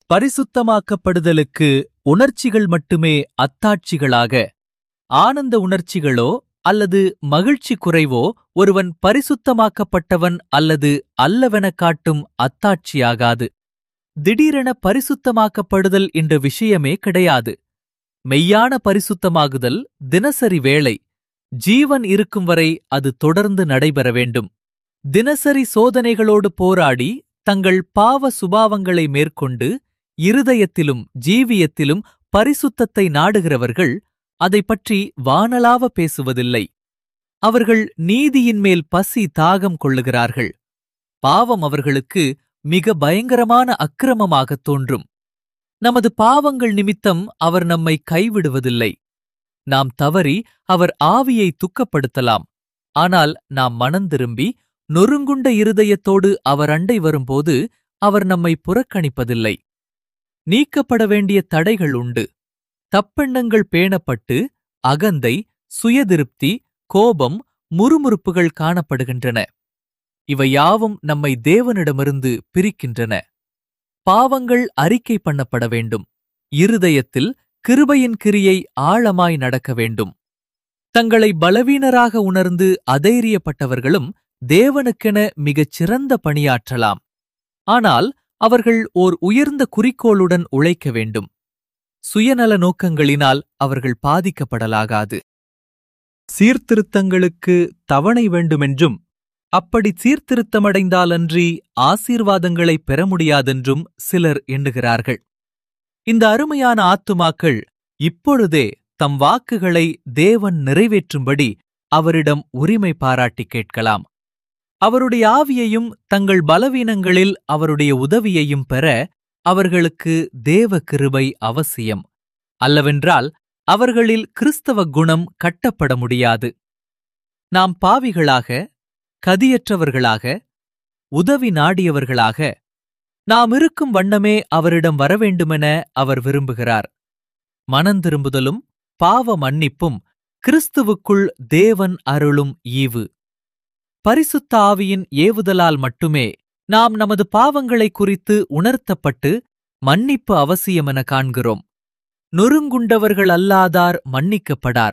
பரிசுத்தமாக்கப்படுதலுக்கு உணர்ச்சிகள் மட்டுமே அத்தாட்சிகளாக ஆனந்த உணர்ச்சிகளோ அல்லது மகிழ்ச்சி குறைவோ ஒருவன் பரிசுத்தமாக்கப்பட்டவன் அல்லது அல்லவென காட்டும் அத்தாட்சியாகாது திடீரென பரிசுத்தமாக்கப்படுதல் என்ற விஷயமே கிடையாது மெய்யான பரிசுத்தமாகுதல் தினசரி வேலை ஜீவன் இருக்கும் வரை அது தொடர்ந்து நடைபெற வேண்டும் தினசரி சோதனைகளோடு போராடி தங்கள் பாவ சுபாவங்களை மேற்கொண்டு இருதயத்திலும் ஜீவியத்திலும் பரிசுத்தத்தை நாடுகிறவர்கள் அதைப் பற்றி வானலாவ பேசுவதில்லை அவர்கள் நீதியின் மேல் பசி தாகம் கொள்ளுகிறார்கள் பாவம் அவர்களுக்கு மிக பயங்கரமான அக்கிரமமாகத் தோன்றும் நமது பாவங்கள் நிமித்தம் அவர் நம்மை கைவிடுவதில்லை நாம் தவறி அவர் ஆவியை துக்கப்படுத்தலாம் ஆனால் நாம் மனந்திரும்பி நொறுங்குண்ட இருதயத்தோடு அவர் அண்டை வரும்போது அவர் நம்மை புறக்கணிப்பதில்லை நீக்கப்பட வேண்டிய தடைகள் உண்டு தப்பெண்ணங்கள் பேணப்பட்டு அகந்தை சுயதிருப்தி கோபம் முறுமுறுப்புகள் காணப்படுகின்றன இவை யாவும் நம்மை தேவனிடமிருந்து பிரிக்கின்றன பாவங்கள் அறிக்கை பண்ணப்பட வேண்டும் இருதயத்தில் கிருபையின் கிரியை ஆழமாய் நடக்க வேண்டும் தங்களை பலவீனராக உணர்ந்து அதைரியப்பட்டவர்களும் தேவனுக்கென மிகச் சிறந்த பணியாற்றலாம் ஆனால் அவர்கள் ஓர் உயர்ந்த குறிக்கோளுடன் உழைக்க வேண்டும் சுயநல நோக்கங்களினால் அவர்கள் பாதிக்கப்படலாகாது சீர்திருத்தங்களுக்கு தவணை வேண்டுமென்றும் அப்படி சீர்திருத்தமடைந்தாலன்றி ஆசீர்வாதங்களை பெற முடியாதென்றும் சிலர் எண்ணுகிறார்கள் இந்த அருமையான ஆத்துமாக்கள் இப்பொழுதே தம் வாக்குகளை தேவன் நிறைவேற்றும்படி அவரிடம் உரிமை பாராட்டி கேட்கலாம் அவருடைய ஆவியையும் தங்கள் பலவீனங்களில் அவருடைய உதவியையும் பெற அவர்களுக்கு தேவ கிருபை அவசியம் அல்லவென்றால் அவர்களில் கிறிஸ்தவ குணம் கட்டப்பட முடியாது நாம் பாவிகளாக கதியற்றவர்களாக உதவி நாடியவர்களாக நாம் இருக்கும் வண்ணமே அவரிடம் வரவேண்டுமென அவர் விரும்புகிறார் மனந்திரும்புதலும் பாவ மன்னிப்பும் கிறிஸ்துவுக்குள் தேவன் அருளும் ஈவு பரிசுத்த ஆவியின் ஏவுதலால் மட்டுமே நாம் நமது பாவங்களை குறித்து உணர்த்தப்பட்டு மன்னிப்பு அவசியமென காண்கிறோம் நொறுங்குண்டவர்கள் அல்லாதார் மன்னிக்கப்படார்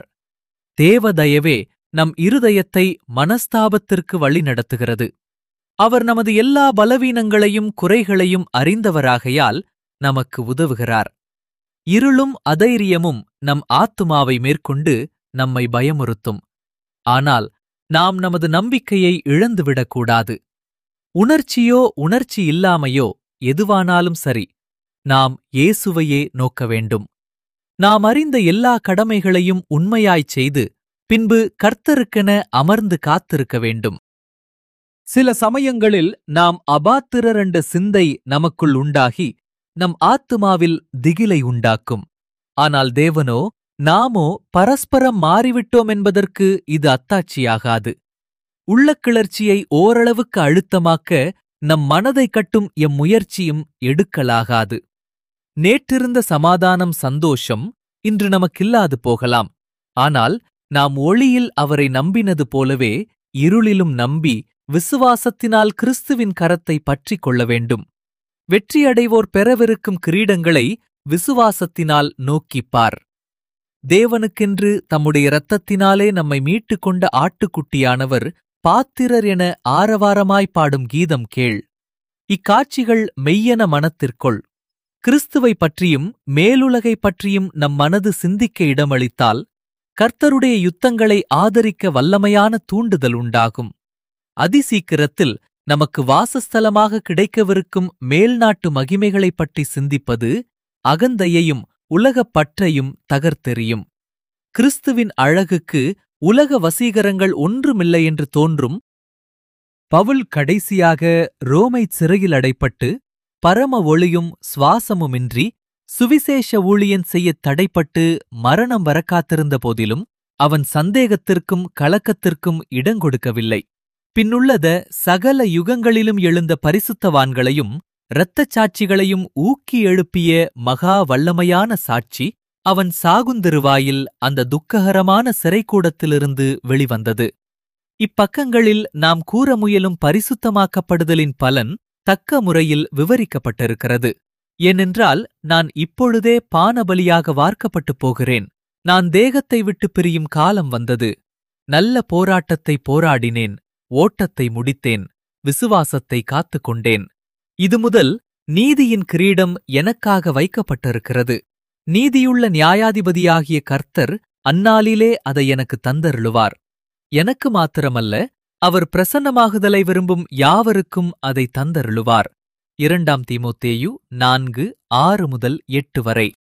தேவதயவே நம் இருதயத்தை மனஸ்தாபத்திற்கு வழிநடத்துகிறது அவர் நமது எல்லா பலவீனங்களையும் குறைகளையும் அறிந்தவராகையால் நமக்கு உதவுகிறார் இருளும் அதைரியமும் நம் ஆத்துமாவை மேற்கொண்டு நம்மை பயமுறுத்தும் ஆனால் நாம் நமது நம்பிக்கையை இழந்துவிடக்கூடாது உணர்ச்சியோ உணர்ச்சி இல்லாமையோ எதுவானாலும் சரி நாம் இயேசுவையே நோக்க வேண்டும் நாம் அறிந்த எல்லா கடமைகளையும் உண்மையாய்ச் செய்து பின்பு கர்த்தருக்கென அமர்ந்து காத்திருக்க வேண்டும் சில சமயங்களில் நாம் அபாத்திரர் என்ற சிந்தை நமக்குள் உண்டாகி நம் ஆத்துமாவில் திகிலை உண்டாக்கும் ஆனால் தேவனோ நாமோ பரஸ்பரம் மாறிவிட்டோம் என்பதற்கு இது அத்தாட்சியாகாது உள்ள கிளர்ச்சியை ஓரளவுக்கு அழுத்தமாக்க நம் மனதை கட்டும் எம் முயற்சியும் எடுக்கலாகாது நேற்றிருந்த சமாதானம் சந்தோஷம் இன்று நமக்கில்லாது போகலாம் ஆனால் நாம் ஒளியில் அவரை நம்பினது போலவே இருளிலும் நம்பி விசுவாசத்தினால் கிறிஸ்துவின் கரத்தை பற்றிக் கொள்ள வேண்டும் வெற்றியடைவோர் பெறவிருக்கும் கிரீடங்களை விசுவாசத்தினால் நோக்கிப்பார் தேவனுக்கென்று தம்முடைய இரத்தத்தினாலே நம்மை மீட்டுக் கொண்ட ஆட்டுக்குட்டியானவர் பாத்திரர் என ஆரவாரமாய் பாடும் கீதம் கேள் இக்காட்சிகள் மெய்யென மனத்திற்கொள் கிறிஸ்துவை பற்றியும் மேலுலகை பற்றியும் நம் மனது சிந்திக்க இடமளித்தால் கர்த்தருடைய யுத்தங்களை ஆதரிக்க வல்லமையான தூண்டுதல் உண்டாகும் அதிசீக்கிரத்தில் நமக்கு வாசஸ்தலமாக கிடைக்கவிருக்கும் மேல்நாட்டு மகிமைகளைப் பற்றி சிந்திப்பது அகந்தையையும் உலகப் பற்றையும் தகர்த்தெறியும் கிறிஸ்துவின் அழகுக்கு உலக வசீகரங்கள் ஒன்றுமில்லை என்று தோன்றும் பவுல் கடைசியாக ரோமை சிறையில் அடைப்பட்டு பரம ஒளியும் சுவாசமுமின்றி சுவிசேஷ ஊழியன் செய்யத் தடைப்பட்டு மரணம் வர காத்திருந்த போதிலும் அவன் சந்தேகத்திற்கும் கலக்கத்திற்கும் இடங்கொடுக்கவில்லை பின்னுள்ளத சகல யுகங்களிலும் எழுந்த பரிசுத்தவான்களையும் இரத்தச் சாட்சிகளையும் ஊக்கி எழுப்பிய மகா வல்லமையான சாட்சி அவன் சாகுந்திருவாயில் அந்த துக்ககரமான சிறைக்கூடத்திலிருந்து வெளிவந்தது இப்பக்கங்களில் நாம் கூற முயலும் பரிசுத்தமாக்கப்படுதலின் பலன் தக்க முறையில் விவரிக்கப்பட்டிருக்கிறது ஏனென்றால் நான் இப்பொழுதே பானபலியாக வார்க்கப்பட்டுப் போகிறேன் நான் தேகத்தை விட்டு பிரியும் காலம் வந்தது நல்ல போராட்டத்தை போராடினேன் ஓட்டத்தை முடித்தேன் விசுவாசத்தை காத்துக் கொண்டேன் இது முதல் நீதியின் கிரீடம் எனக்காக வைக்கப்பட்டிருக்கிறது நீதியுள்ள நியாயாதிபதியாகிய கர்த்தர் அந்நாளிலே அதை எனக்கு தந்தருளுவார் எனக்கு மாத்திரமல்ல அவர் பிரசன்னமாகுதலை விரும்பும் யாவருக்கும் அதை தந்தருளுவார் இரண்டாம் தீமோத்தேயு நான்கு ஆறு முதல் எட்டு வரை